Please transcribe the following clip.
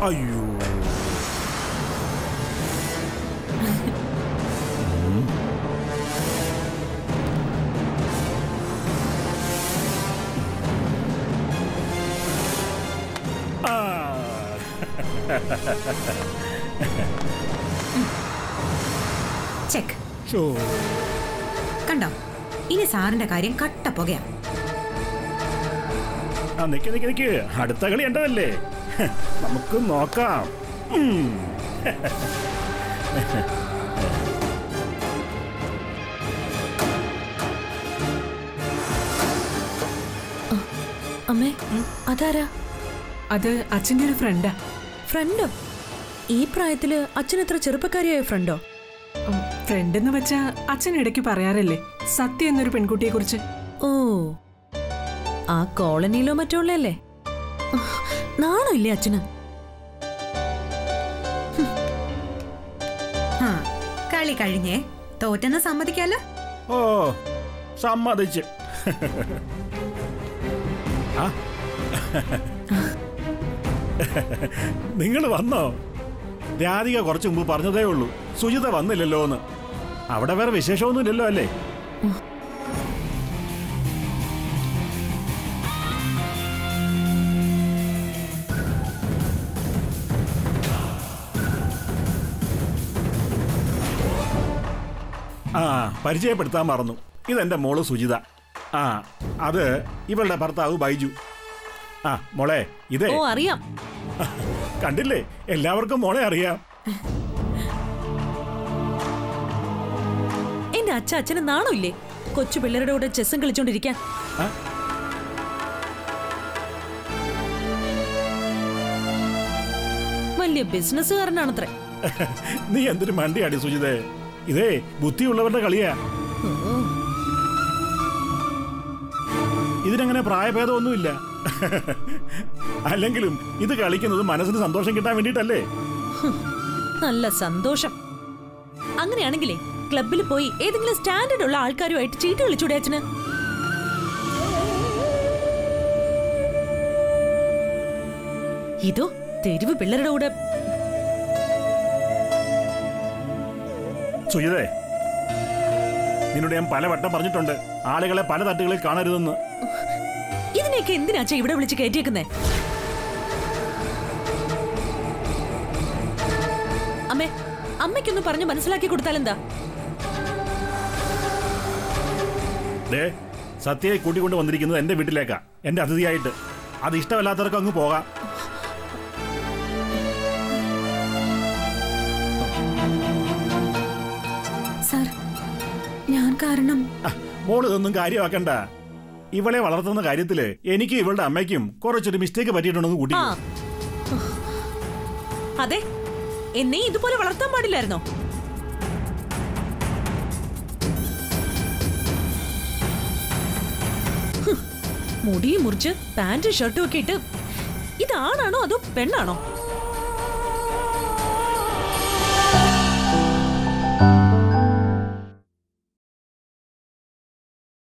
അയ്യോ ആ check show കണ്ടോ ഇനി സാറിന്റെ കാര്യം കട്ട പുകയാ ആ നിക്ക് നിക്ക് നിക്ക് അടുത്ത കളി എന്റതല്ലേ നമുക്ക് നോക്കാം ഉം. അമ്മേ അതാരാ അത് അച്ഛൻ്റെ ഒരു ഫ്രണ്ടാ ഫ്രണ്ടോ ഈ പ്രായത്തില് അച്ഛൻ എത്ര ചെറുപ്പക്കാരിയായ ഫ്രണ്ടോ ഫ്രണ്ട് എന്ന് വെച്ചാ അച്ഛൻ ഇടയ്ക്ക് പറയാറില്ലേ സത്യ എന്നൊരു പെൺകുട്ടിയെ കുറിച്ച് ഓ ആ കോളനിയിലോ മറ്റോ ഉള്ളല്ലേ നാണോ ഇല്ലേ അച്ഛന് ആ കളി കഴിഞ്ഞേ തോറ്റെന്ന് സമ്മതിക്കാലോ ഓ സമ്മതിച്ച് ആ നിങ്ങൾ വന്നോ രാധിക കുറച്ചു മുമ്പ് പറഞ്ഞതേ ഉള്ളൂ സുജിത വന്നില്ലല്ലോ എന്ന് അവിടെ വേറെ വിശേഷമൊന്നുമില്ലല്ലോ അല്ലേ ആ പരിചയപ്പെടുത്താൻ മറന്നു ഇതെന്റെ മോള് സുജിത ആ അത് ഇവളുടെ ഭർത്താവ് ബൈജു ആ മോളെ ഇതേ ഓ അറിയാം കണ്ടില്ലേ എല്ലാവർക്കും മോളെ അറിയാം എന്റെ അച്ഛ അച്ഛന് നാണോ ഇല്ലേ കൊച്ചു പിള്ളേരുടെ കൂടെ ചെസ്സും കളിച്ചോണ്ടിരിക്കാൻ ആ? വലിയ ബിസിനസ്സുകാരനാണത്രേ നീ എന്തൊരു മണ്ടിയാടി സുജിതേ ഇതേ ബുദ്ധിയുള്ളവരുടെ കളിയാ ഇതിനങ്ങനെ പ്രായഭേദമൊന്നുമില്ല അല്ലെങ്കിലും ഇത് കളിക്കുന്നത് മനസ്സിന് സന്തോഷം കിട്ടാൻ വേണ്ടിയിട്ടല്ലേ നല്ല സന്തോഷം അങ്ങനെയാണെങ്കിലേ ക്ലബിൽ പോയി ഏതെങ്കിലും സ്റ്റാൻഡേർഡ് ഉള്ള ആൾക്കാരുമായിട്ട് ചീട്ട് കളിച്ചൂടെ അച്ഛന് ഇതോ തെരുവ് പിള്ളേരുടെ കൂടെ സുജിതേ നിന്നോട് ഞാൻ പലവട്ടം പറഞ്ഞിട്ടുണ്ട് ആളുകളെ പല തട്ടുകളിൽ കാണരുതെന്ന് ഇതിനെയൊക്കെ എന്തിനാച്ചാ ഇവിടെ വിളിച്ച് കയറ്റിയേക്കുന്നേ അമ്മേ അമ്മയ്ക്കൊന്ന് പറഞ്ഞ് മനസ്സിലാക്കി കൊടുത്താലെന്താ ദേ സത്യയെ കൂട്ടിക്കൊണ്ട് വന്നിരിക്കുന്നത് എന്റെ വീട്ടിലേക്കാ എന്റെ അതിഥിയായിട്ട് അത് ഇഷ്ടമല്ലാത്തവർക്ക് അങ്ങ് പോകാം സാർ ഞാൻ കാരണം ആ, മോൾ ഇതൊന്നും കാര്യമാക്കണ്ട ഇവളെ വളർത്തുന്ന കാര്യത്തില് എനിക്ക് ഇവളുടെ അമ്മയ്ക്കും കുറച്ചൊരു മിസ്റ്റേക്ക് പറ്റിയിട്ടുണ്ടെന്ന് കൂട്ടി ആ അതെ എന്നെ ഇതുപോലെ വളർത്താൻ പാടില്ലായിരുന്നോ ഹും, മുടിയും മുറിച്ച് പാന്റും ഷർട്ടും ഒക്കെ ഇട്ട് ഇതാണാണോ അതോ പെണ്ണാണോ